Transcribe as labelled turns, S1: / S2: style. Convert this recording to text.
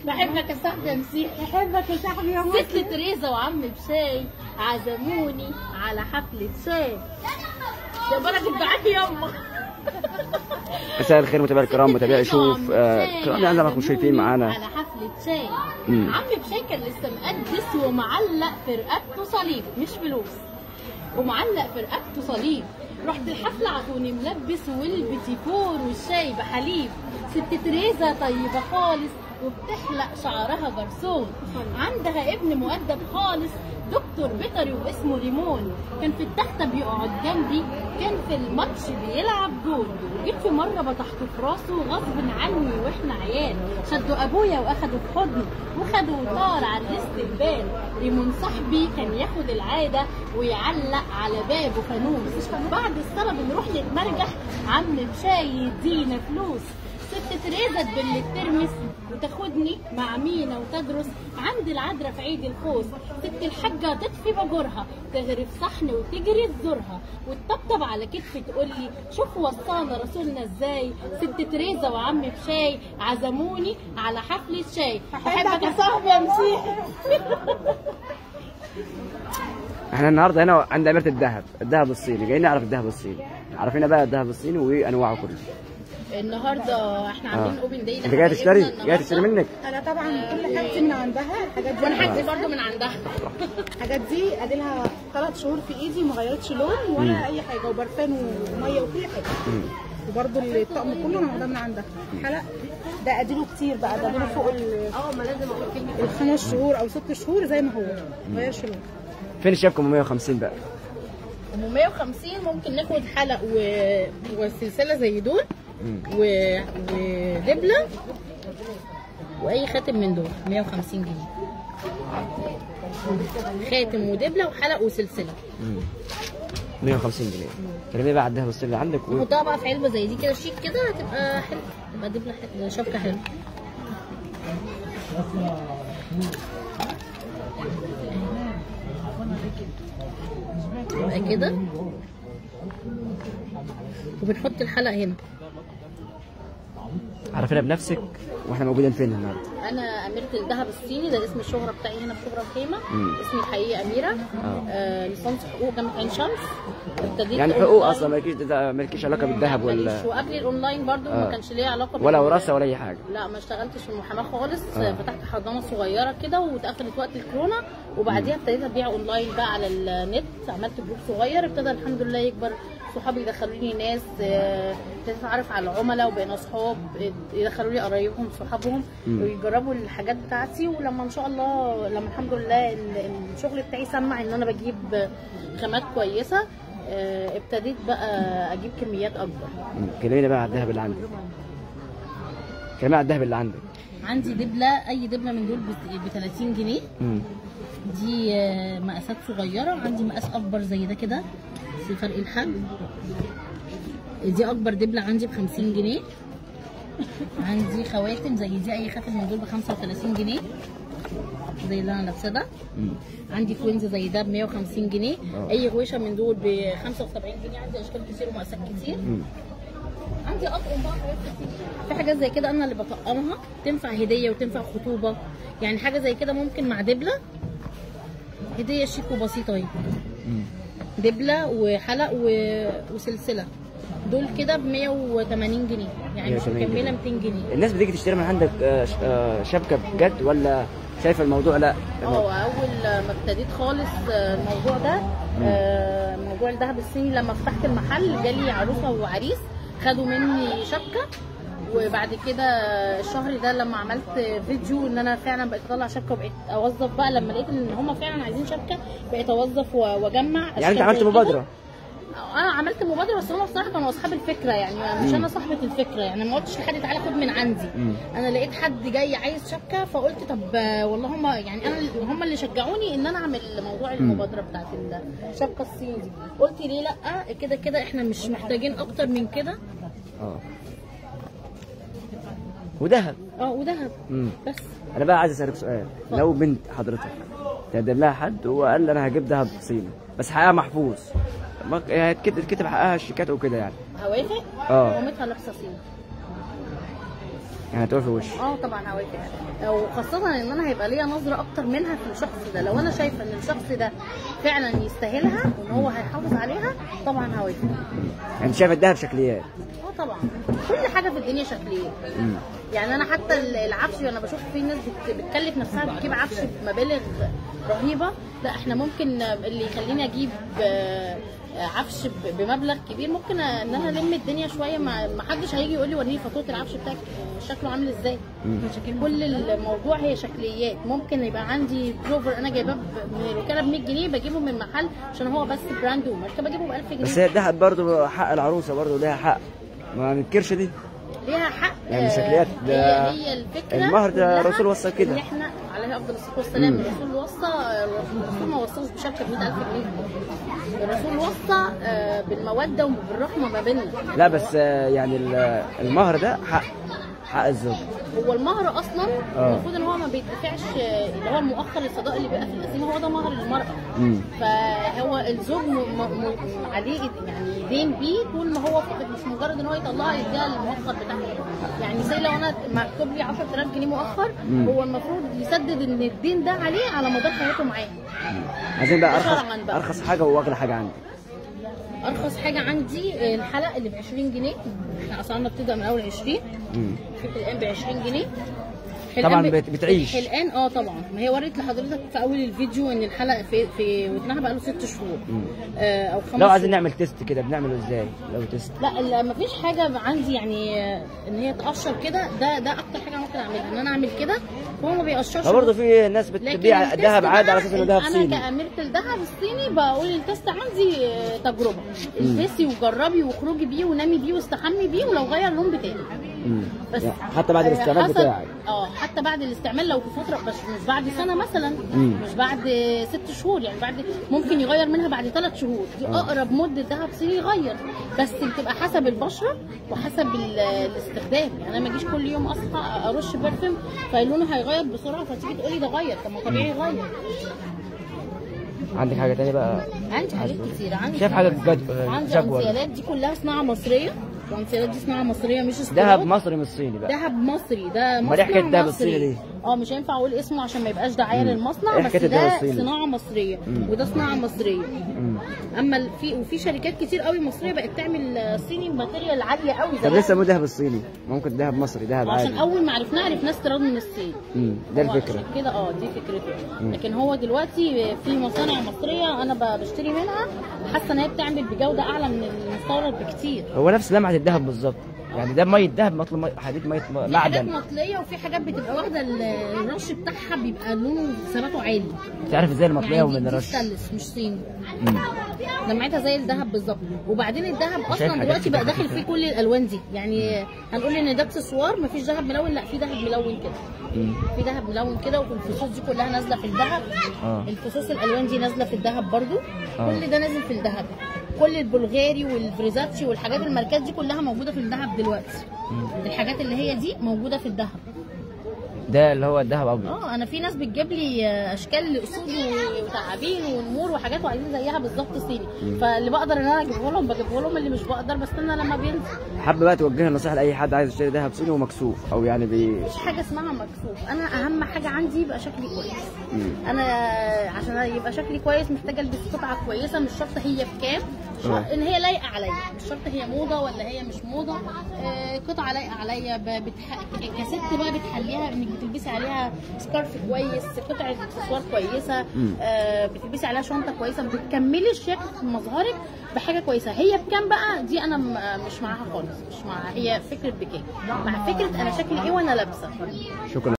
S1: بحبك يا صاحبي يا مسيح
S2: بحبك يا صاحبي يا مصر
S1: ست تريزا وعم بشاي عزموني على حفلة شاي يا بركة معاكي يما
S3: مساء الخير متابعي الكرام متابعي شوف آه، كرام يعني زي ما انتم شايفين معانا
S1: على حفلة شاي
S3: مم.
S1: عم بشاي كان لسه مقدس ومعلق في رقبته صليب مش فلوس ومعلق في رقبته صليب رحت الحفلة عطوني ملبس والبتي فور والشاي بحليب ست تريزا طيبة خالص وبتحلق شعرها جرسون عندها ابن مؤدب خالص دكتور بيطري واسمه ريمون كان في التختة بيقعد جنبي كان في الماتش بيلعب جول جيت في مرة بطحته في راسه غصب عني واحنا عيال شدوا ابويا واخدوا في حضني وخدوا طار على الاستقبال ريمون صاحبي كان ياخد العادة ويعلق على بابه فانوس بعد الصلاة بنروح نتمرجح عم بشاي يدينا فلوس ست تريزا تبل الترمس وتاخدني مع مينا وتدرس عند العذراء في عيد الخوص ست الحاجة تطفي بجورها تغرف صحن وتجري تزورها وتطبطب على كتفي تقول لي شوف وصانا رسولنا ازاي ست تريزا وعم بشاي عزموني على حفلة شاي بحبك يا صاحبي يا مسيحي
S3: احنا النهارده هنا عند اميره الذهب الذهب الصيني جايين نعرف الذهب الصيني عرفينا بقى الذهب الصيني وانواعه كلها
S1: النهارده احنا عاملين
S3: آه.
S1: اوبن داي
S3: انت جاي تشتري جاي تشتري منك
S2: انا طبعا كل حاجتي من عندها الحاجات دي
S1: وانا حاجتي برضه من عندها
S2: الحاجات دي ادي لها ثلاث شهور في ايدي ما غيرتش لون ولا اي حاجه وبرفان وميه وكل حاجه وبرده الطقم كله انا واخداه من عندها حلق ده اديله كتير بقى ده اديله فوق ال-
S1: اه ما لازم اقول كلمه
S2: الخمس شهور او ست شهور زي ما هو ما غيرش لون
S3: فين الشبكه ام 150 بقى
S1: ام 150 ممكن ناخد حلق و... وسلسله زي دول و... ودبله واي خاتم من دول 150 جنيه خاتم ودبله وحلق وسلسله
S3: 150 جنيه كلمني بقى على الذهب الصيني اللي عندك و...
S1: نحطها بقى في علبه زي دي كده شيك كده هتبقى حلوه تبقى دبله حلوه شبكه حلوه تبقى كده وبنحط الحلق هنا
S3: عرفينا بنفسك واحنا موجودين فين النهارده
S1: انا اميره الذهب الصيني ده اسم الشهره بتاعي هنا في شبرا الخيمه
S3: مم.
S1: اسمي الحقيقي اميره
S3: اه
S1: آه ليسانس حقوق جامعه عين شمس ابتديت
S3: يعني
S1: أونلاين-
S3: حقوق اصلا مالكيش مالكيش علاقه بالذهب
S1: ماليش.
S3: ولا
S1: وقبل الاونلاين برضو
S3: آه.
S1: ما كانش ليا علاقه
S3: ولا
S1: بال-
S3: وراثه ولا اي حاجه
S1: لا ما اشتغلتش في المحاماه خالص
S3: آه.
S1: فتحت حضانه صغيره كده واتقفلت وقت الكورونا وبعديها ابتديت ابيع اونلاين بقى على النت عملت جروب صغير ابتدى الحمد لله يكبر صحابي يدخلوني ناس آه، ابتديت اتعرف على العملاء وبقينا اصحاب يدخلوا لي قرايبهم صحابهم
S3: مم.
S1: ويجربوا الحاجات بتاعتي ولما ان شاء الله لما الحمد لله ال- الشغل بتاعي سمع ان انا بجيب خامات كويسه آه، ابتديت بقى اجيب كميات اكبر
S3: مم. كلميني بقى على الذهب اللي عندك كلميني على الذهب اللي عندك
S1: عندي دبله اي دبله من دول ب 30 جنيه
S3: مم.
S1: دي آه، مقاسات صغيرة عندي مقاس أكبر زي ده كده بس فرق الحجم دي أكبر دبلة عندي ب 50 جنيه عندي خواتم زي دي أي خاتم من دول ب 35 جنيه زي اللي أنا لابساه ده
S3: مم.
S1: عندي كوينز زي ده ب 150 جنيه
S3: آه.
S1: أي غويشة من دول ب 75 جنيه عندي أشكال كتير ومقاسات كتير
S3: مم.
S1: عندي اطقم بقى حاجات كتير في حاجات زي كده انا اللي بطقمها تنفع هديه وتنفع خطوبه يعني حاجه زي كده ممكن مع دبله هديه شيك وبسيطه اهي
S3: مم.
S1: دبله وحلق و... وسلسله دول كده ب 180 جنيه يعني مش
S3: 180
S1: مكمله
S3: جنيه.
S1: 200 جنيه
S3: الناس بتيجي تشتري من عندك آه، ش- آه، شبكه بجد ولا شايفه الموضوع لا
S1: اه اول ما ابتديت خالص آه، الموضوع ده آه، موضوع الذهب الصيني لما فتحت المحل جالي عروسه وعريس خدوا مني شبكه وبعد كده الشهر ده لما عملت فيديو ان انا فعلا بقيت اطلع شبكه وبقيت اوظف بقى لما لقيت ان هم فعلا عايزين شبكه بقيت اوظف و- واجمع
S3: يعني انت
S1: أشكال
S3: عملت
S1: زي كده.
S3: مبادره
S1: انا عملت مبادره بس هم بصراحه كانوا اصحاب الفكره يعني مش انا صاحبه الفكره يعني ما قلتش لحد تعالى خد من عندي
S3: مم.
S1: انا لقيت حد جاي عايز شبكه فقلت طب آه، والله هم يعني انا هم اللي شجعوني ان انا اعمل موضوع المبادره بتاعت الشبكه الصيني دي قلت ليه لا كده كده احنا مش محتاجين اكتر من كده
S3: اه وذهب
S1: اه ودهب
S3: مم.
S1: بس
S3: انا بقى عايز اسالك سؤال لو بنت حضرتك تقدم لها حد وهو قال لي انا هجيب دهب صيني بس حقها محفوظ ما- يعني هتكتب تكتب حقها الشيكات وكده يعني
S1: هوافق
S3: اه.
S1: مامتها لابسه صيني
S3: يعني هتقول في وش
S1: اه طبعا هوافق وخاصة ان انا هيبقى ليا نظرة اكتر منها في الشخص ده لو انا شايفة ان الشخص ده فعلا يستاهلها وان هو هيحافظ عليها طبعا هوافق
S3: يعني شايف الدهب شكليات
S1: اه طبعا كل حاجة في الدنيا شكلية
S3: مم.
S1: يعني انا حتى ال- العفش انا بشوف في ناس بت- بتكلف نفسها بتجيب عفش بمبالغ رهيبه لا احنا ممكن اللي يخليني اجيب آه، عفش ب- بمبلغ كبير ممكن ان انا الم الدنيا شويه ما ما حدش هيجي يقول لي وريني فاتوره العفش بتاعك شكله عامل ازاي كل الموضوع هي شكليات ممكن يبقى عندي بلوفر انا جايباه ب- من الوكاله ب 100 جنيه بجيبه من محل عشان هو بس براند وماركه بجيبه ب 1000 جنيه
S3: بس هي الدهب برضه حق العروسه برضه ليها حق ما ننكرش دي
S1: ليها حق
S3: يعني
S1: آه،
S3: شكليات ده-
S1: هي هي الفكره
S3: المهر ده
S1: كلها
S3: الرسول وصى كده.
S1: ان احنا عليه افضل الصلاه والسلام الرسول وصى الرسول ما وصاش بشبكه ب 100000 جنيه الرسول وصى آه، بالموده وبالرحمه ما بيننا
S3: لا بس آه، يعني ال- المهر ده حق حق الزوج
S1: هو المهر اصلا
S3: آه.
S1: المفروض ان هو ما بيدفعش آه، اللي هو المؤخر الصداق اللي بيبقى في القسيمه هو ده مهر المراه
S3: مم.
S1: فهو الزوج م... م... م... عليه يعني دين بيه طول ما هو فقد مش مجرد ان هو يطلعها يديها المؤخر بتاعها يعني زي لو انا مكتوب لي 10000 جنيه مؤخر
S3: مم.
S1: هو المفروض يسدد ان الدين ده عليه على مدار حياته معاه
S3: عايزين بقى ارخص
S1: شرعاً بقى.
S3: ارخص حاجه واغلى حاجه عندي
S1: ارخص حاجه عندي الحلقه اللي ب 20 جنيه احنا اسعارنا بتبدا من اول 20
S3: مم.
S1: في حلقان ب 20 جنيه
S3: طبعاً
S1: حلقان ب-
S3: بت- بتعيش.
S1: الحلقان اه طبعا ما هي وريت لحضرتك في اول الفيديو ان الحلقه في في ودنها بقى له ست شهور آه او خمس
S3: لو عايزين
S1: شهور.
S3: نعمل تيست كده بنعمله ازاي لو تيست
S1: لا لا مفيش حاجه عندي يعني آه، ان هي تقشر كده ده ده اكتر حاجه ممكن اعملها ان انا اعمل كده هو ما بيقشرش
S3: فبرضه في ناس
S1: لكن
S3: بتبيع
S1: التست
S3: الذهب عادي على
S1: بقى
S3: اساس انه ذهب
S1: انا
S3: صيني
S1: كاميره الذهب الصيني بقول التست عندي آه، تجربه البسي وجربي واخرجي بيه ونامي بيه واستحمي بيه ولو غير اللون بتاعي
S3: مم.
S1: بس
S3: يعني حتى بعد
S1: آه،
S3: الاستعمال
S1: حسب-
S3: بتاعك
S1: اه حتى بعد الاستعمال لو في فتره بس مش بعد سنه مثلا
S3: مم.
S1: مش بعد ست شهور يعني بعد ممكن يغير منها بعد ثلاث شهور دي
S3: آه.
S1: اقرب مده ذهب صيني يغير بس بتبقى حسب البشره وحسب ال- الاستخدام يعني انا ما اجيش كل يوم اصحى ارش برفيوم فلونه هيغير بسرعه فتيجي تقولي ده غير طب ما طبيعي يغير
S3: عندك حاجه تانية بقى
S1: عندي حاجات كتير عندي
S3: شايف حاجه جد...
S1: عندي
S3: جاكور
S1: انسيالات دي كلها صناعه مصريه الانسيالات دي صناعه مصريه مش استيراد
S3: ذهب مصري مش صيني بقى
S1: دهب مصري ده
S3: أمال إيه
S1: مصنع
S3: حكاية دهب
S1: مصري.
S3: الصيني دي؟
S1: اه مش هينفع اقول اسمه عشان ما يبقاش دعايه
S3: مم.
S1: للمصنع
S3: إيه
S1: بس
S3: حكاية الدهب
S1: ده
S3: الصيني؟
S1: صناعه مصريه
S3: مم.
S1: وده صناعه مصريه
S3: مم.
S1: اما ال- في وفي شركات كتير قوي مصريه بقت تعمل آه، صيني ماتيريال عاليه قوي
S3: طب
S1: زي
S3: لسه مو ذهب الصيني ممكن ذهب مصري ذهب
S1: عشان
S3: عادي
S1: اول ما عرفناه عرفناه استيراد من الصين
S3: مم. ده
S1: هو
S3: الفكره
S1: عشان كده اه دي فكرته
S3: مم.
S1: لكن هو دلوقتي في مصانع مصريه انا ب- بشتري منها حاسه ان هي بتعمل بجوده اعلى من المستورد بكتير
S3: هو نفس لمعه الذهب بالظبط يعني ده ميه ذهب مطلب مية حديد ميه م-
S1: في حاجات
S3: معدن
S1: مطليه وفي حاجات بتبقى واخده ال- الرش بتاعها بيبقى لونه ثباته عالي
S3: تعرف ازاي المطليه
S1: يعني دي,
S3: ومن
S1: دي
S3: الرش
S1: ستانلس مش صيني
S3: مم.
S1: لمعتها زي الذهب بالظبط وبعدين الذهب
S3: شايف
S1: اصلا
S3: حاجات
S1: دلوقتي بقى
S3: كده
S1: داخل فيه كل الالوان دي يعني هنقول ان ده اكسسوار مفيش ذهب ملون لا في ذهب ملون كده
S3: مم.
S1: في ذهب ملون كده والفصوص دي كلها نازله في الذهب
S3: اه
S1: الفصوص الالوان دي نازله في الذهب برضو
S3: آه.
S1: كل ده نازل في الذهب كل البلغاري والفريزاتشي والحاجات الماركات دي كلها موجوده في الذهب دلوقتي الحاجات اللي هي دي موجوده في الذهب
S3: ده اللي هو الذهب ابيض
S1: اه انا في ناس بتجيب لي اشكال لاسود وتعابين ونمور وحاجات وعايزين زيها بالظبط صيني فاللي بقدر ان انا اجيبه لهم بجيبه لهم اللي مش بقدر بستنى لما بينزل
S3: حابه بقى توجهي نصيحه لاي حد عايز يشتري ذهب صيني ومكسوف او يعني بي
S1: مفيش حاجه اسمها مكسوف انا اهم حاجه عندي يبقى شكلي كويس
S3: مم.
S1: انا عشان يبقى شكلي كويس محتاجه البس قطعه كويسه مش شرط هي بكام
S3: آه.
S1: شرط ان هي لايقه عليا مش شرط هي موضه ولا هي مش موضه آه، قطعه لايقه عليا ب- بتح... كست بقى بتحليها انك بتلبسي عليها سكارف كويس قطعه اكسسوار كويسه
S3: مم.
S1: آه، بتلبسي عليها شنطه كويسه بتكملي الشكل في مظهرك بحاجه كويسه هي بكام بقى دي انا م- مش معاها خالص مش معاها هي فكره بكام مع فكره انا شكلي ايه وانا لابسه
S3: شكرا